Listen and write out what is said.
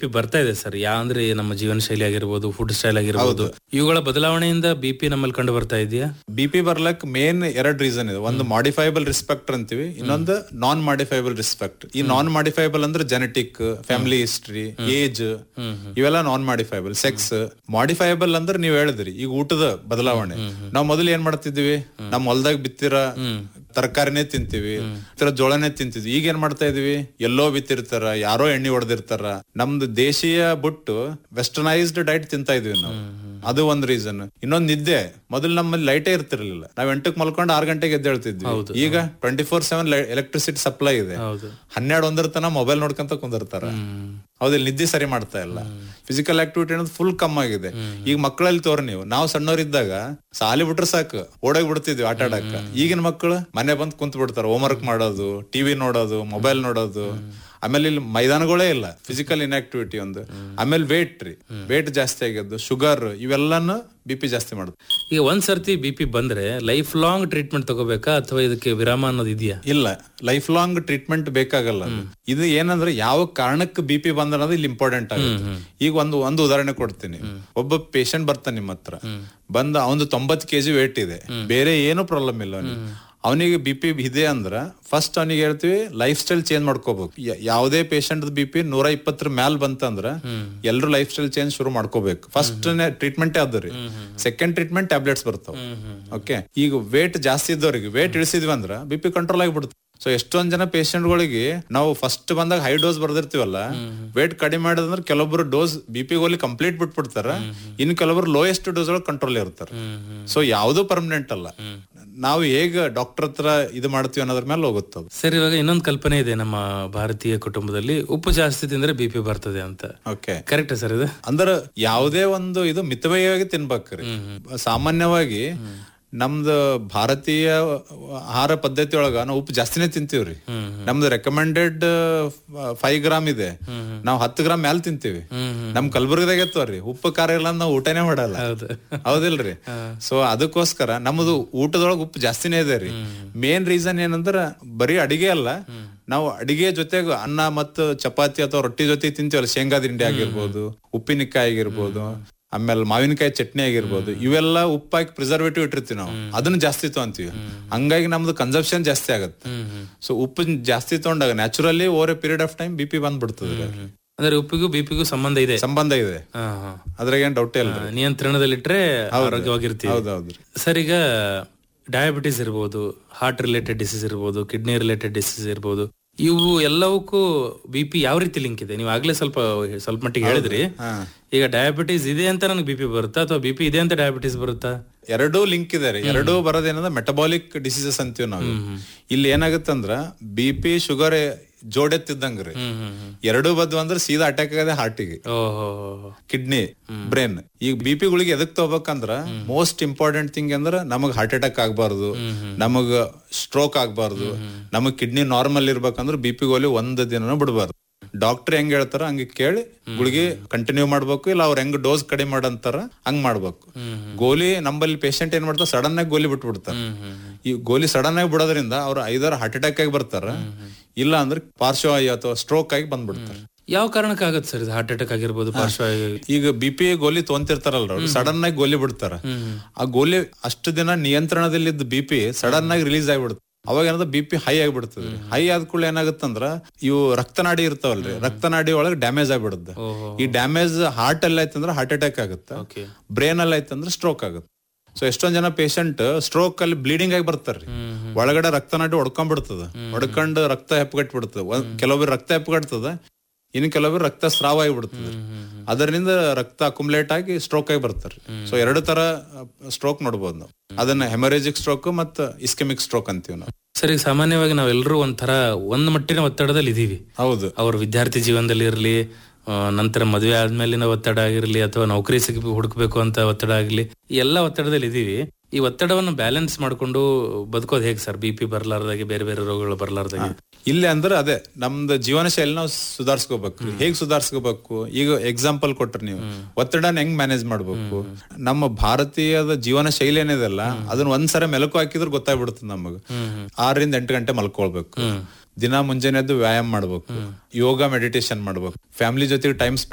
P ಬರ್ತಾ ಇದೆ sir ಯಾ ಅಂದ್ರೆ ನಮ್ಮ ಜೀವನ ಶೈಲಿ ಆಗಿರ್ಬೋದು ಫುಡ್ ಸ್ಟೈಲ್ ಆಗಿರ್ಬೋದು ಇವುಗಳ ಬದಲಾವಣೆಯಿಂದ ಬಿ ಪಿ ನಮ್ಮಲ್ಲಿ ಕಂಡು ಬರ್ತಾ ಇದೆಯಾ ಬಿ ಪಿ ಬರ್ಲಕ್ ಮೇನ್ ಎರಡ್ ರೀಸನ್ ಇದೆ ಒಂದು ಮಾಡಿಫೈಬಲ್ ರಿಸ್ಪೆಕ್ಟ್ ಅಂತೀವಿ ಇನ್ನೊಂದು ನಾನ್ ಮಾಡಿಫೈಬಲ್ ರಿಸ್ಪೆಕ್ಟ್ ಈ ನಾನ್ ಮಾಡಿಫೈಬಲ್ ಅಂದ್ರೆ ಜೆನೆಟಿಕ್ ಫ್ಯಾಮಿಲಿ ಹಿಸ್ಟ್ರಿ ಏಜ್ ಇವೆಲ್ಲ ನಾನ್ ಮಾಡಿಫೈಬಲ್ ಸೆಕ್ಸ್ ಮಾಡಿಫೈಬಲ್ ಅಂದ್ರೆ ನೀವ್ ಹೇಳಿದ್ರಿ ಈಗ ಊಟದ ಬದಲಾವಣೆ ನಾವ್ ಮೊದಲು ಏನ್ ಮಾಡ್ತಿದ್ವಿ ನಮ್ ಹೊಲ್ದಾಗ ಬಿತ್ತಿರ ತರಕಾರಿನೇ ತಿಂತೀವಿ ಇತರ ಜೋಳನೇ ತಿಂತಿದ್ವಿ ಈಗ ಏನ್ ಮಾಡ್ತಾ ಇದೀವಿ ಎಲ್ಲೋ ಬಿತ್ತಿರ್ತಾರ ಯಾರೋ ಎಣ್ಣೆ ಹೊಡೆದಿರ್ತಾರ ನಮ್ದು ದೇಶೀಯ ಬಿಟ್ಟು ವೆಸ್ಟರ್ನೈಸ್ಡ್ ಡೈಟ್ ತಿಂತಾ ಇದೀವಿ ನಾವು ಅದು ಒಂದ್ ರೀಸನ್ ಇನ್ನೊಂದ್ ನಿದ್ದೆ ಮೊದಲು ನಮ್ಮಲ್ಲಿ ಲೈಟೇ ಇರ್ತಿರ್ಲಿಲ್ಲ ನಾವ್ ಎಂಟಕ್ಕೆ ಮಲ್ಕೊಂಡು ಆರ್ ಗಂಟೆಗೆ ಎದ್ದೇಳ್ತಿದ್ವಿ ಈಗ twenty four seven electricity supply ಇದೆ ಹೌದು ಹನ್ನೆರಡು ಒಂದರ ತನ ಮೊಬೈಲ್ ನೋಡ್ಕೊಂತ ಕುಂದಿರ್ತಾರ ಹೌದಿಲ್ಲ ನಿದ್ದೆ ಸರಿ ಮಾಡ್ತಾ ಇಲ್ಲ ಫಿಸಿಕಲ್ ಆಕ್ಟಿವಿಟಿ ಅನ್ನೋದು ಫುಲ್ ಕಮ್ಮಿ ಆಗಿದೆ ಈಗ ಮಕ್ಕಳಲ್ಲಿ ತೋರ್ ನೀವು ನಾವು ಸಣ್ಣವರಿದ್ದಾಗ ಸಾಲಿ ಬಿಟ್ರೆ ಸಾಕು ಓಡೋಗಿ ಬಿಡ್ತಿದ್ವಿ ಆಟ ಆಡಕ್ಕ ಈಗಿನ ಮಕ್ಕಳು ಮನೆ ಬಂದ್ ಕುಂತ್ ಬಿಡ್ತಾರ ಹೋಮ್ವರ್ಕ್ ಮಾಡೋದು ಟಿವಿ ನೋಡೋದು ಮೊಬೈಲ್ ನೋಡೋದು ಆಮೇಲೆ ಇಲ್ಲಿ ಮೈದಾನಗಳೇ ಇಲ್ಲ ಫಿಸಿಕಲ್ ಇನ್ಆಕ್ಟಿವಿಟಿ ಒಂದು ಆಮೇಲೆ ವೇಟ್ ರೀ ವೇಟ್ ಜಾಸ್ತಿ ಆಗಿದ್ದು ಶುಗರ್ ಇವೆಲ್ಲಾನು ಬಿ ಪಿ ಜಾಸ್ತಿ ಮಾಡುತ್ತೆ ಈಗ ಒಂದ್ ಸರ್ತಿ ಬಿ ಪಿ ಬಂದ್ರೆ ಲೈಫ್ ಲಾಂಗ್ ಟ್ರೀಟ್ಮೆಂಟ್ ತಗೋಬೇಕಾ ಅಥವಾ ಇದಕ್ಕೆ ವಿರಾಮ ಅನ್ನೋದು ಇದೆಯಾ ಇಲ್ಲ ಲೈಫ್ ಲಾಂಗ್ ಟ್ರೀಟ್ಮೆಂಟ್ ಬೇಕಾಗಲ್ಲ ಅದು. ಇದು ಏನಂದ್ರೆ ಯಾವ ಕಾರಣಕ್ಕೆ ಬಿ ಪಿ ಬಂದ ಅನ್ನೋದು ಇಲ್ಲಿ ಇಂಪಾರ್ಟೆಂಟ್ ಆಗುತ್ತೆ ಈಗ ಒಂದು ಒಂದು ಉದಾಹರಣೆ ಕೊಡ್ತೀನಿ ಒಬ್ಬ ಪೇಷಂಟ್ ಬರ್ತಾನೆ ನಿಮ್ಮ ಹತ್ರ ಬಂದ ಅವನು ತೊಂಬತ್ ಕೆಜಿ ವೇಟ್ ಇದೆ ಬೇರೆ ಏನು ಪ್ರಾಬ್ಲಮ್ ಇಲ್ಲ ಅವನಿಗೆ ಅವನಿಗೆ ಬಿ ಪಿ ಇದೆ ಅಂದ್ರ ಫಸ್ಟ್ ಅವನಿಗೆ ಹೇಳ್ತೀವಿ ಲೈಫ್ ಸ್ಟೈಲ್ ಚೇಂಜ್ ಮಾಡ್ಕೋಬೇಕು ಯ- ಯಾವುದೇ ಪೇಷಂಟ್ ಬಿ ಪಿ ನೂರ ಇಪ್ಪತ್ತರ ಮ್ಯಾಲ್ ಬಂತಂದ್ರ ಎಲ್ರು ಲೈಫ್ ಸ್ಟೈಲ್ ಚೇಂಜ್ ಶುರು ಮಾಡ್ಕೋಬೇಕು ಫಸ್ಟ್ ಟ್ರೀಟ್ಮೆಂಟ್ ಅದು ರೀ ಸೆಕೆಂಡ್ ಟ್ರೀಟ್ಮೆಂಟ್ ಟ್ಯಾಬ್ಲೆಟ್ಸ್ ಬರ್ತಾವ ಓಕೆ ಈಗ ವೇಟ್ ಜಾಸ್ತಿ ಇದ್ದವ್ರಿಗೆ ವೇಟ್ ಇಳಿಸಿದ್ವಿ ಅಂದ್ರ ಬಿ ಪಿ ಕಂಟ್ರೋಲ್ ಆಗಿಬಿಡುತ್ತೆ ಸೊ ಎಷ್ಟೊಂದ್ ಜನ patient ಗಳಿಗೆ ನಾವು ಫಸ್ಟ್ ಬಂದಾಗ ಹೈ ಡೋಸ್ ಬರ್ದಿರ್ತೀವಲ್ಲ ವೇಟ್ ಕಡಿಮೆ ಮಾಡಿದ್ರೆ ಕೆಲವೊಬ್ರು ಡೋಸ್ ಬಿ ಪಿ ಗೋಲಿ ಕಂಪ್ಲೀಟ್ ಬಿಟ್ಬಿಡ್ತಾರ ಇನ್ ಕೆಲವೊಬ್ರು ಲೋಯೆಸ್ಟ್ ಡೋಸ್ ಒಳಗೆ ಕಂಟ್ರೋಲ್ ಇರ್ತಾರ ಸೊ ಯಾವ್ದು ಪರ್ಮನೆಂಟ್ ಅಲ್ಲ ನಾವು ಹೇಗ ಡಾಕ್ಟರ್ ಹತ್ರ ಇದು ಮಾಡ್ತೀವಿ ಅನ್ನೋದ್ರ ಮೇಲೆ ಹೋಗುತ್ತದು ಸರ್ ಇವಾಗ ಇನ್ನೊಂದು ಕಲ್ಪನೆ ಇದೆ ನಮ್ಮ ಭಾರತೀಯ ಕುಟುಂಬದಲ್ಲಿ ಉಪ್ಪು ಜಾಸ್ತಿ ತಿಂದ್ರೆ ಬಿ ಪಿ ಬರ್ತದೆ ಅಂತ ಓಕೆ ಕರೆಕ್ಟ್ ಸರ್ ಇದು ಅಂದ್ರ ಯಾವುದೇ ಒಂದು ಇದು ಮಿತವ್ಯಯವಾಗಿ ತಿನ್ಬೇಕ್ರಿ ಸಾಮಾನ್ಯವಾಗಿ ನಮ್ದು ಭಾರತೀಯ ಆಹಾರ ಪದ್ಧತಿ ಒಳಗ ನಾವು ಉಪ್ಪು ಜಾಸ್ತಿನೇ ತಿಂತೀವ್ರಿ ನಮ್ದು ರೆಕಮೆಂಡೆಡ್ ಫೈವ್ ಗ್ರಾಮ್ ಇದೆ ನಾವು ಹತ್ತು ಗ್ರಾಮ್ ಮ್ಯಾಲ್ ತಿಂತೀವಿ ನಮ್ ಕಲಬುರ್ಗಿದಾಗ ಎತ್ತವ್ರಿ ಉಪ್ಪು ಖಾರ ಇಲ್ಲ ಅಂದ್ ನಾವು ಊಟನೇ ಮಾಡಲ್ಲ ಹೌದು ಹೌದಿಲ್ರಿ ಸೊ ಅದಕ್ಕೋಸ್ಕರ ನಮ್ಮದು ಊಟದೊಳಗ ಉಪ್ಪು ಜಾಸ್ತಿನೇ ಇದೆ ರೀ ಮೇನ್ ರೀಸನ್ ಏನಂದ್ರ ಬರೀ ಅಡಿಗೆ ಅಲ್ಲ ನಾವು ಅಡಿಗೆ ಜೊತೆಗೆ ಅನ್ನ ಮತ್ತು ಚಪಾತಿ ಅಥವಾ ರೊಟ್ಟಿ ಜೊತೆ ತಿಂತೀವಲ್ಲ ಶೇಂಗಾ ದಿಂಡಿ ಆಗಿರ್ಬೋದು ಉಪ್ಪಿನಕಾಯಿ ಆಗಿರ್ಬೋದು ಆಮೇಲೆ ಮಾವಿನಕಾಯಿ ಚಟ್ನಿ ಆಗಿರ್ಬೋದು ಇವೆಲ್ಲ ಉಪ್ಪಾಕಿ ಪ್ರಿಸರ್ವೇಟಿವ್ ಇಟ್ಟಿರ್ತೀವಿ ನಾವು ಅದನ್ನ ಜಾಸ್ತಿ ತಗೊಂತೀವಿ ಹಂಗಾಗಿ ನಮ್ದು ಕನ್ಸಂಪ್ಷನ್ ಜಾಸ್ತಿ ಆಗತ್ತೆ ಸೊ ಉಪ್ಪು ಜಾಸ್ತಿ ತಗೊಂಡಾಗ naturally over a period of time B P ಬಂದ್ಬಿಡ್ತದೆ ಅಂದ್ರೆ ಉಪ್ಪಿಗೂ ಬಿಪಿಗೂ ಸಂಬಂಧ ಇದೆ ಸಂಬಂಧ ಇದೆ ಹಾ, ಹಾ. ಅದ್ರಾಗ ಏನ್ ಡೌಟ್ ಇಲ್ಲ ಆ, ನಿಯಂತ್ರಣದಲ್ಲಿಟ್ರೆ ಆರೋಗ್ಯವಾಗಿರ್ತೀವಿ ಹೌದೌದ್ರಿ ಸರ್ ಈಗ ಡಯಾಬಿಟಿಸ್ ಇರ್ಬೋದು ಹಾರ್ಟ್ ರಿಲೇಟೆಡ್ ಡಿಸೀಸ್ ಇರ್ಬೋದು ಕಿಡ್ನಿ ರಿಲೇಟೆಡ್ ಡಿಸೀಸ್ ಇರ್ಬೋದು ಇವು ಎಲ್ಲವಕ್ಕೂ ಬಿ ಪಿ ಯಾವ ರೀತಿ ಲಿಂಕ್ ಇದೆ ನೀವು ಆಗ್ಲೇ ಸ್ವಲ್ಪ ಸ್ವಲ್ಪ ಮಟ್ಟಿಗೆ ಹೇಳಿದ್ರಿ ಈಗ ಡಯಾಬಿಟಿಸ್ ಇದೆ ಅಂತ ನನಗೆ ಬಿ ಪಿ ಬರುತ್ತಾ ಅಥವಾ ಬಿ ಪಿ ಇದೆ ಅಂತ ಡಯಾಬಿಟಿಸ್ ಬರುತ್ತಾ ಎರಡೂ ಲಿಂಕ್ ಇದೆ ರೀ ಎರಡೂ ಬರೋದೇನಂದ್ರೆ ಮೆಟಬಾಲಿಕ್ ಡಿಸೀಸಸ್ ಅಂತೀವಿ ನಾವು ಇಲ್ಲಿ ಏನಾಗುತ್ತಂದ್ರ ಬಿ ಪಿ ಶುಗರ್ ಜೋಡೆತ್ತಿದ್ದಂಗ್ರಿ ಎರಡೂ ಬದ್ವು ಅಂದ್ರೆ ಸೀದಾ ಅಟ್ಯಾಕ್ ಆಗದೆ ಹಾರ್ಟಿಗೆ ಓಹೋ ಕಿಡ್ನಿ ಬ್ರೈನ್ ಈಗ ಬಿ ಪಿ ಗಳಿಗೆ ಎದಕ್ ತಗೋಬೇಕಂದ್ರ ಮೋಸ್ಟ್ ಇಂಪಾರ್ಟೆಂಟ್ ಥಿಂಗ್ ಅಂದ್ರ ನಮಗ್ ಹಾರ್ಟ್ ಅಟ್ಯಾಕ್ ಆಗ್ಬಾರ್ದು ನಮಗ್ ಸ್ಟ್ರೋಕ್ ಆಗ್ಬಾರ್ದು ನಮಗ್ ಕಿಡ್ನಿ ನಾರ್ಮಲ್ ಇರ್ಬೇಕಂದ್ರ ಬಿ ಪಿ ಗೋಲಿ ಒಂದ್ ದಿನ ಬಿಡಬಾರ್ದು ಡಾಕ್ಟರ್ ಹೆಂಗ್ ಹೇಳ್ತಾರ ಹಂಗೆ ಕೇಳಿ ಗುಳಿಗೆ ಕಂಟಿನ್ಯೂ ಮಾಡ್ಬೇಕು ಇಲ್ಲ ಅವ್ರ ಹೆಂಗ್ ಡೋಸ್ ಕಡಿಮೆ ಮಾಡಂತಾರ ಹಂಗ್ ಮಾಡ್ಬೇಕು ಗೋಲಿ ನಂಬಲ್ಲಿ ಪೇಷಂಟ್ ಏನ್ ಮಾಡ್ತಾರ ಸಡನ್ ಆಗಿ ಗೋಲಿ ಬಿಟ್ಬಿಡ್ತಾರ ಈ ಗೋಲಿ ಸಡನ್ ಆಗಿ ಬಿಡೋದ್ರಿಂದ ಅವ್ರ ಐದಾರು ಹಾರ್ಟ್ ಅಟ್ಯಾಕ್ ಆಗಿ ಬರ್ತಾರ ಇಲ್ಲ ಅಂದ್ರೆ ಪಾರ್ಶ್ವವಾಯು ಅಥವಾ ಸ್ಟ್ರೋಕ್ ಆಗಿ ಬಂದ್ಬಿಡ್ತಾರ ಯಾವ ಕಾರಣಕ್ಕಾಗತ್ತೆ ಸರ್ ಇದು ಹಾರ್ಟ್ ಅಟ್ಯಾಕ್ ಆಗಿರ್ಬೋದು ಪಾರ್ಶ್ವವಾಯು ಈಗ ಬಿ ಪಿ ಗೋಲಿ ತೊಂತಿರ್ತಾರಲ್ರ ಅವ್ರು ಸಡನ್ ಆಗಿ ಗೋಲಿ ಬಿಡ್ತಾರ ಆ ಗೋಲಿ ಅಷ್ಟು ದಿನ ನಿಯಂತ್ರಣದಲ್ಲಿದ್ದ ಬಿ ಪಿ ಸಡನ್ ಆಗಿ ರಿಲೀಸ್ ಆಗಿಬಿಡುತ್ತೆ ಅವಾಗ ಏನದ ಬಿ ಪಿ ಹೈ ಆಗಿಬಿಡ್ತದೆ ಹೈ ಆದ ಕೂಡಲೇ ಏನಾಗುತ್ತಂದ್ರ ಇವು ರಕ್ತನಾಡಿ ಇರ್ತಾವಲ್ರಿ ರಕ್ತನಾಡಿ ಒಳಗೆ ಡ್ಯಾಮೇಜ್ ಆಗ್ಬಿಡುತ್ತೆ ಈ ಡ್ಯಾಮೇಜ್ ಹಾರ್ಟ್ ಅಲ್ಲಿ ಆಯ್ತಂದ್ರ ಹಾರ್ಟ್ ಅಟ್ಯಾಕ್ ಆಗುತ್ತೆ ಓಕೆ ಬ್ರೈನ್ ಅಲ್ಲಿ ಆಯ್ತಂದ್ರ ಸ್ಟ್ರೋಕ್ ಆಗುತ್ತೆ ಸೊ ಎಷ್ಟೊಂದ್ ಜನ ಪೇಷಂಟ್ ಸ್ಟ್ರೋಕ್ ಅಲ್ಲಿ ಬ್ಲೀಡಿಂಗ್ ಆಗಿ ಬರ್ತಾರ್ರಿ ಒಳಗಡೆ ರಕ್ತನಾಡಿ ಹೊಡ್ಕೊಂಡ್ಬಿಡ್ತದ ಹೊಡ್ಕೊಂಡು ರಕ್ತ ಹೆಪ್ಪಗಟ್ಟಿ ಬಿಡ್ತದ ಕೆಲವೊಬ್ರು ರಕ್ತ ಹೆಪ್ಪಗಟ್ತದ ಇನ್ನು ಕೆಲವೊಬ್ರು ರಕ್ತ ಸ್ರಾವ ಆಗಿಬಿಡ್ತದೆ ಅದರಿಂದ ರಕ್ತ ಅಕುಮುಲೇಟ್ ಆಗಿ ಸ್ಟ್ರೋಕ್ ಆಗಿ ಬರ್ತಾರೆ ಸೊ ಎರಡು ತರ ಸ್ಟ್ರೋಕ್ ನೋಡ್ಬೋದು ನಾವು ಅದನ್ನ ಹೆಮರೇಜಿಕ್ ಸ್ಟ್ರೋಕ್ ಮತ್ತು ಇಸ್ಕೆಮಿಕ್ ಸ್ಟ್ರೋಕ್ ಅಂತೀವಿ ನಾವು ಸರ್ ಈಗ ಸಾಮಾನ್ಯವಾಗಿ ನಾವೆಲ್ಲರೂ ಒಂಥರ ಒಂದ್ ಮಟ್ಟಿನ ಒತ್ತಡದಲ್ಲಿ ಇದೀವಿ ಹೌದು ಅವ್ರ ವಿದ್ಯಾರ್ಥಿ ಜೀವನದಲ್ಲಿ ಇರಲಿ ನಂತರ ಮದುವೆ ಆದ್ಮೇಲಿನ ಒತ್ತಡ ಆಗಿರ್ಲಿ ಅಥವಾ ನೌಕರಿ ಸಿಗ ಹುಡುಕ್ಬೇಕು ಅಂತ ಒತ್ತಡ ಆಗಿರ್ಲಿ ಈ ಎಲ್ಲ ಒತ್ತಡದಲ್ಲಿ ಇದೀವಿ ಈ ಒತ್ತಡವನ್ನು ಬ್ಯಾಲೆನ್ಸ್ ಮಾಡ್ಕೊಂಡು ಬದುಕೋದು ಹೇಗೆ ಸರ್ ಬಿ ಪಿ ಬರ್ಲಾರ್ದಾಗೆ ಬೇರೆ ಬೇರೆ ರೋಗಗಳು ಬರ್ಲಾರ್ದಾಗೆ ಇಲ್ಲಿ ಅಂದ್ರೆ ಅದೇ ನಮ್ದು ಜೀವನ ಶೈಲಿ ನಾವು ಸುಧಾರಿಸ್ಕೋಬೇಕು ಹೇಗ್ ಸುಧಾರಿಸ್ಕೋಬೇಕು ಈಗ ಎಕ್ಸಾಂಪಲ್ ಕೊಟ್ರಿ ನೀವು ಒತ್ತಡನ ಹೆಂಗ್ ಮ್ಯಾನೇಜ್ ಮಾಡ್ಬೇಕು ನಮ್ಮ ಭಾರತೀಯದ ಜೀವನ ಶೈಲಿ ಏನಿದೆಲ್ಲ ಅದನ್ನ ಒಂದ್ಸಲ ಮೆಲುಕು ಹಾಕಿದ್ರೆ ಗೊತ್ತಾಗ್ಬಿಡುತ್ತೆ ನಮಗ ಆರರಿಂದ ಎಂಟು ಗಂಟೆ ಮಲ್ಕೊಳ್ಬೇಕು ದಿನ ಮುಂಜಾನೆ ಎದ್ದು ವ್ಯಾಯಾಮ ಮಾಡ್ಬೇಕು ಯೋಗ ಮೆಡಿಟೇಷನ್ ಮಾಡ್ಬೇಕು ಫ್ಯಾಮಿಲಿ ಜೊತೆಗೆ ಟೈಮ್ ಸ್ಪೆಂಡ್